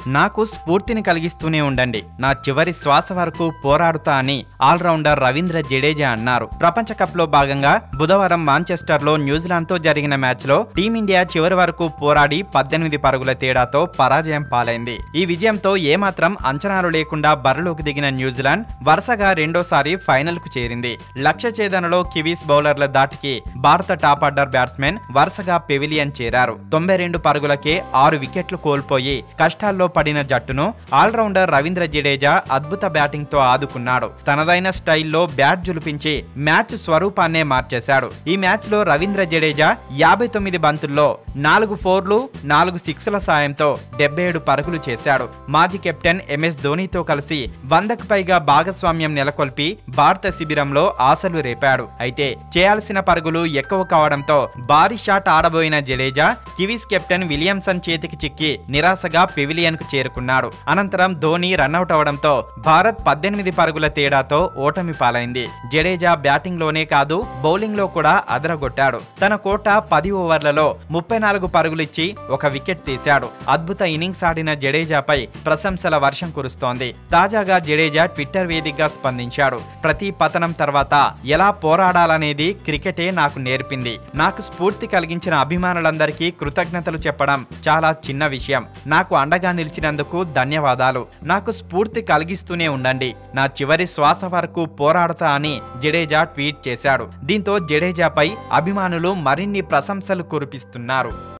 నాకు స్ఫూర్తిని కలిగిస్తూనే ఉండండి నా చివరి శ్వాస వరకు పోరాడుతా అని ఆల్రౌండర్ రవీంద్ర జడేజా అన్నారు ప్రపంచ కప్ లో భాగంగా బుధవారం మాంచెస్టర్ లో న్యూజిలాండ్ తో జరిగిన మ్యాచ్ లో టీమిండియా చివరి వరకు పోరాడి పద్దెనిమిది పరుగుల తేడాతో పరాజయం పాలైంది ఈ విజయంతో ఏమాత్రం అంచనాలు లేకుండా బరిలోకి దిగిన న్యూజిలాండ్ వరుసగా రెండోసారి ఫైనల్ కు చేరింది లక్ష్య ఛేదనలో కివీస్ బౌలర్ల దాటికి భారత టాప్ ఆర్డర్ బ్యాట్స్మెన్ వరుసగా పెవిలియన్ చేరారు తొంభై రెండు పరుగులకే ఆరు వికెట్లు కోల్పోయి కష్టాల్లో పడిన జట్టును ఆల్రౌండర్ రవీంద్ర జడేజా అద్భుత బ్యాటింగ్ తో ఆదుకున్నాడు తనదైన స్టైల్లో బ్యాట్ జులిపించి మ్యాచ్ స్వరూపాన్నే మార్చేశాడు ఈ మ్యాచ్ లో రవీంద్ర జడేజా యాభై తొమ్మిది బంతుల్లో నాలుగు ఫోర్లు నాలుగు సిక్స్ల సాయంతో డెబ్బై ఏడు పరుగులు చేశాడు మాజీ కెప్టెన్ ఎంఎస్ ధోనీతో కలిసి వందకు పైగా భాగస్వామ్యం నెలకొల్పి భారత శిబిరంలో ఆశలు రేపాడు అయితే చేయాల్సిన పరుగులు ఎక్కువ కావడంతో భారీ షాట్ ఆడబోయిన జడేజా కివీస్ కెప్టెన్ విలియమ్సన్ చేతికి చిక్కి నిరాశగా పెవిలియన్ కు చేరుకున్నాడు అనంతరం ధోని రన్అట్ అవడంతో భారత్ పద్దెనిమిది పరుగుల తేడాతో ఓటమి పాలైంది జడేజా బ్యాటింగ్ లోనే కాదు బౌలింగ్ లో కూడా అదరగొట్టాడు తన కోట పది ఓవర్లలో ముప్పై నాలుగు పరుగులిచ్చి ఒక వికెట్ తీశాడు అద్భుత ఇన్నింగ్స్ ఆడిన జడేజాపై ప్రశంసల వర్షం కురుస్తోంది తాజాగా జడేజా ట్విట్టర్ వేదికగా స్పందించాడు ప్రతి పతనం తర్వాత ఎలా పోరాడాలనేది క్రికెటే నాకు నేర్పింది నాకు స్ఫూర్తి కలిగించిన అభిమానులందరికీ కృతజ్ఞతలు చెప్పడం చాలా చిన్న విషయం నాకు అండగా నిలిచినందుకు ధన్యవాదాలు నాకు స్ఫూర్తి కలిగిస్తూనే ఉండండి నా చివరి శ్వాస వరకు పోరాడతా అని జడేజా ట్వీట్ చేశాడు దీంతో జడేజాపై అభిమానులు మరిన్ని ప్రశంసలు కురిపిస్తున్నారు